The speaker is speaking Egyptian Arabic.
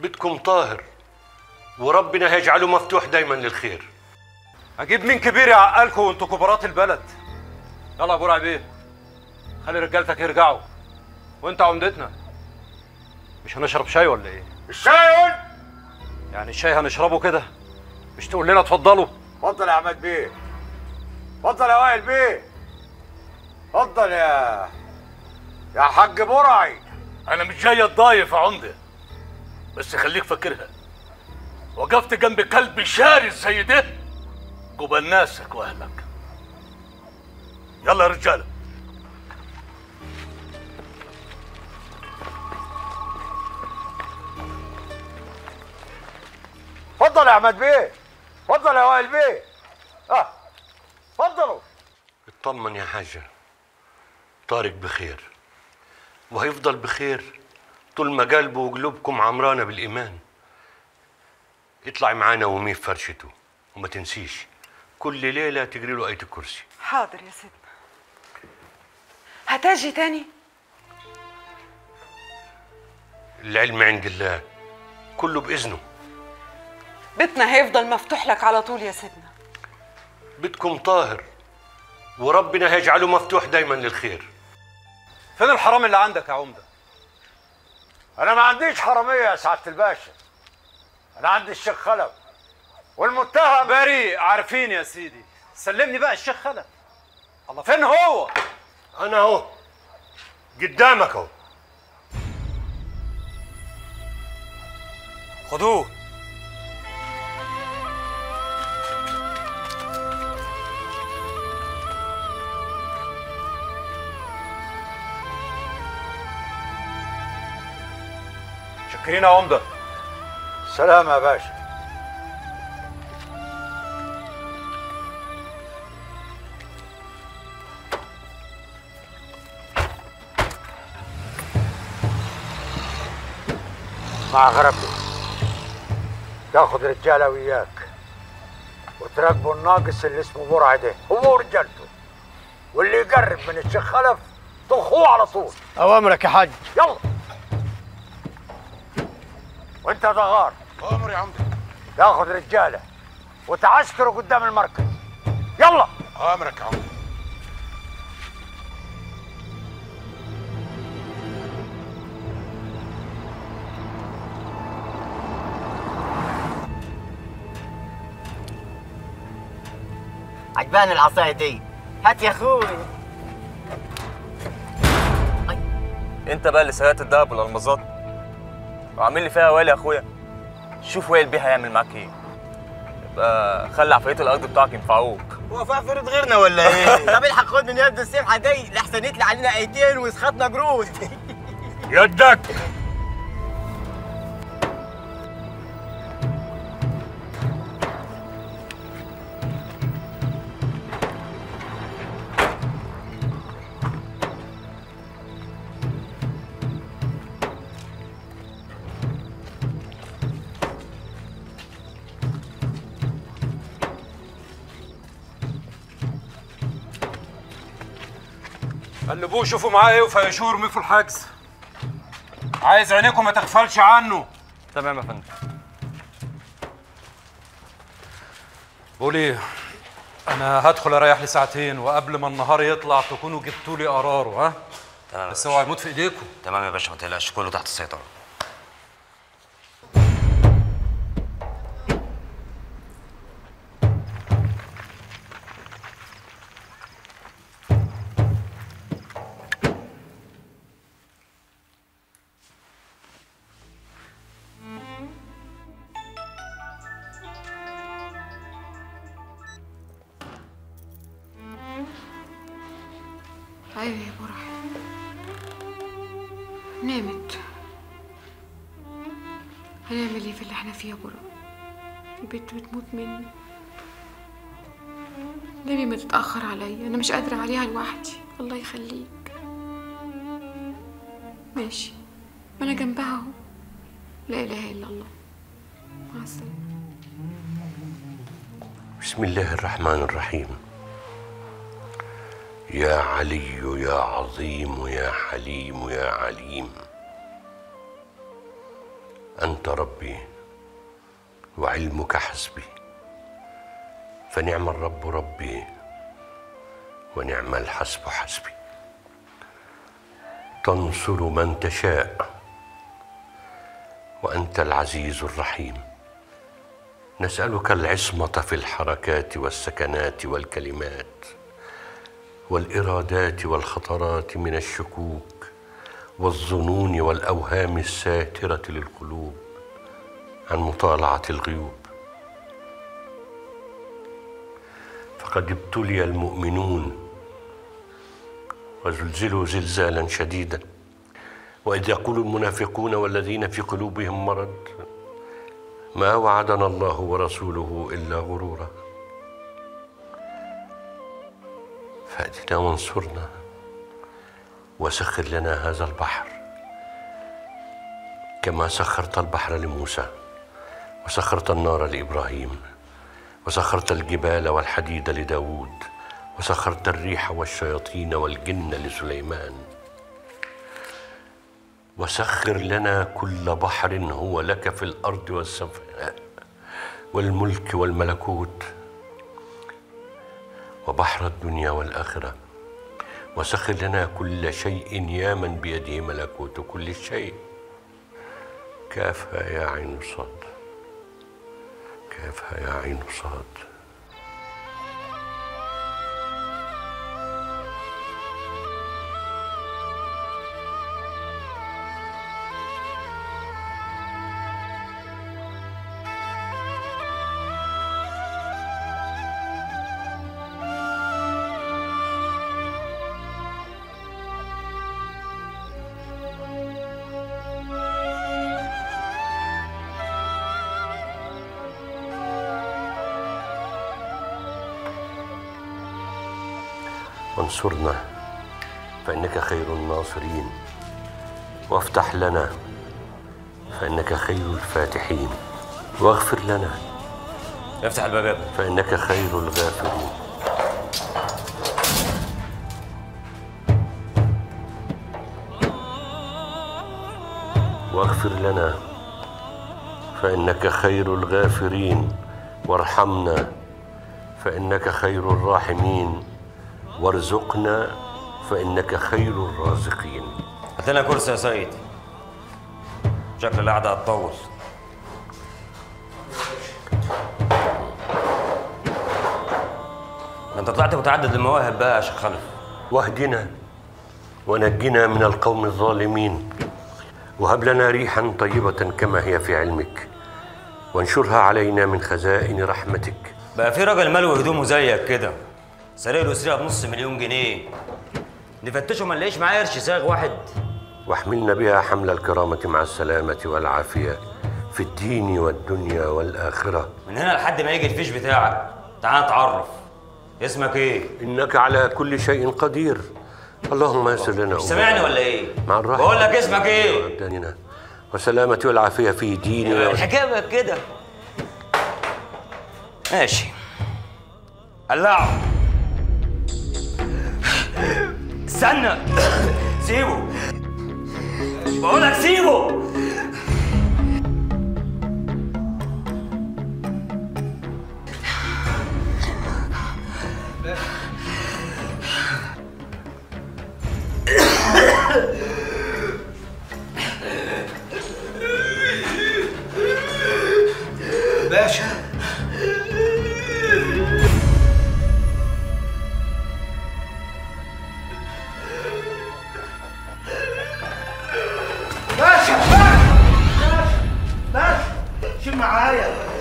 بيتكم طاهر وربنا هيجعله مفتوح دايما للخير اجيب مين كبير يعقلكم وانتوا كبارات البلد يلا يا ابو رعبيه خلي رجالتك يرجعوا وانت عمدتنا مش هنشرب شاي ولا ايه الشاي قلت يعني الشاي هنشربه كده مش تقول لنا اتفضلوا اتفضل يا عماد بيه اتفضل يا وائل بيه اتفضل يا يا حاج برعي انا مش جاي اتضايف يا عمده بس خليك فاكرها وقفت جنب كلب شارس زي ده جبال ناسك واهلك يلا يا رجاله اتفضل يا عماد بيه اتفضل يا وائل بيه اه اتفضلوا اطمن يا حاجة طارق بخير وهيفضل بخير طول ما قلبه وقلوبكم عمرانة بالإيمان اطلعي معانا وميه في فرشته وما تنسيش كل ليلة تجري له آية الكرسي حاضر يا سيدنا هتجي تاني العلم عند الله كله بإذنه بيتنا هيفضل مفتوح لك على طول يا سيدنا بيتكم طاهر وربنا هيجعله مفتوح دايما للخير فين الحرام اللي عندك يا عمده انا ما عنديش حراميه يا سعاده الباشا انا عندي الشيخ خلف والمتهم بريء عارفين يا سيدي سلمني بقى الشيخ خلف الله فين هو أنا أهو قدامك أهو خدوه شكرين يا عمده سلام يا باشا مع غربي تاخد رجاله وياك وتراقبوا الناقص اللي اسمه برعه ده هو ورجالته واللي يقرب من الشيخ خلف طخوه على طول اوامرك يا حاج يلا وانت يا دغار اوامر يا عمده تاخد رجاله وتعسكروا قدام المركز يلا اوامرك يا عمده عجباني العصاية دي هات يا اخوي انت بقى اللي سرقت الدهب والالمازات وعامل لي فيها وائل يا اخويا شوف وائل بيه هيعمل معاك ايه يبقى خلي عفريت الارض بتاعك ينفعوك هو في عفريت غيرنا ولا ايه؟ طب الحق خد من يد السمحة دي لحسن يطلع علينا ايدين ويسخطنا جرود يدك قلبوه شوفوا معاه ايه وفيشوه ارميه في الحجز عايز عينيكم ما تغفلش عنه تمام يا فندم بقول ايه انا هدخل اريح لي ساعتين وقبل ما النهار يطلع تكونوا جبتوا لي قراره ها تمام يا بس باشا. اوعى يموت في ايديكم تمام يا باشا ما تقلقش كله تحت السيطرة ايوه يا برع نامت هنعمل ايه في اللي احنا فيه يا برع البنت بتموت مني نبي ما تتأخر عليا انا مش قادرة عليها لوحدي الله يخليك ماشي ما انا جنبها اهو لا اله الا الله مع السلامة بسم الله الرحمن الرحيم يا علي يا عظيم يا حليم يا عليم أنت ربي وعلمك حسبي فنعم الرب ربي ونعم الحسب حسبي تنصر من تشاء وأنت العزيز الرحيم نسألك العصمة في الحركات والسكنات والكلمات والإرادات والخطرات من الشكوك والظنون والأوهام الساترة للقلوب عن مطالعة الغيوب فقد ابتلي المؤمنون وزلزلوا زلزالا شديدا وإذ يقول المنافقون والذين في قلوبهم مرض ما وعدنا الله ورسوله إلا غرورا فأتنا وانصرنا وسخر لنا هذا البحر كما سخرت البحر لموسى وسخرت النار لإبراهيم وسخرت الجبال والحديد لداود وسخرت الريح والشياطين والجن لسليمان وسخر لنا كل بحر هو لك في الأرض والسماء والملك والملكوت وبحر الدنيا والآخرة وسخر لنا كل شيء يا من بيده ملكوت كل شيء كافها يا عين صاد كافها يا عين صاد وانصرنا فإنك خير الناصرين وافتح لنا فإنك خير الفاتحين واغفر لنا افتح الباب يا ابني فإنك خير الغافرين واغفر لنا فإنك خير الغافرين وارحمنا فإنك خير الراحمين وارزقنا فإنك خير الرازقين هات لنا كرسي يا سيد شكل القعدة هتطول ده انت طلعت متعدد المواهب بقى يا شيخ خلف واهدنا ونجنا من القوم الظالمين وهب لنا ريحا طيبة كما هي في علمك وانشرها علينا من خزائن رحمتك بقى في راجل ملوي هدومه زيك كده سارق له سرقه بنص مليون جنيه نفتشه ما نلاقيش معاه قرش ساغ واحد واحملنا بها حمل الكرامة مع السلامة والعافية في الدين والدنيا والآخرة من هنا لحد ما يجي الفيش بتاعك تعال نتعرف اسمك ايه؟ إنك على كل شيء قدير اللهم يسر لنا مش سامعني ولا ايه؟ مع الراحة بقول لك اسمك ايه؟ وأبداننا والسلامة والعافية في ديننا الحكايه بقت كده ماشي قلعه استنى سيبه بقول لك سيبه باشا باشا باشا باشا شيل معايا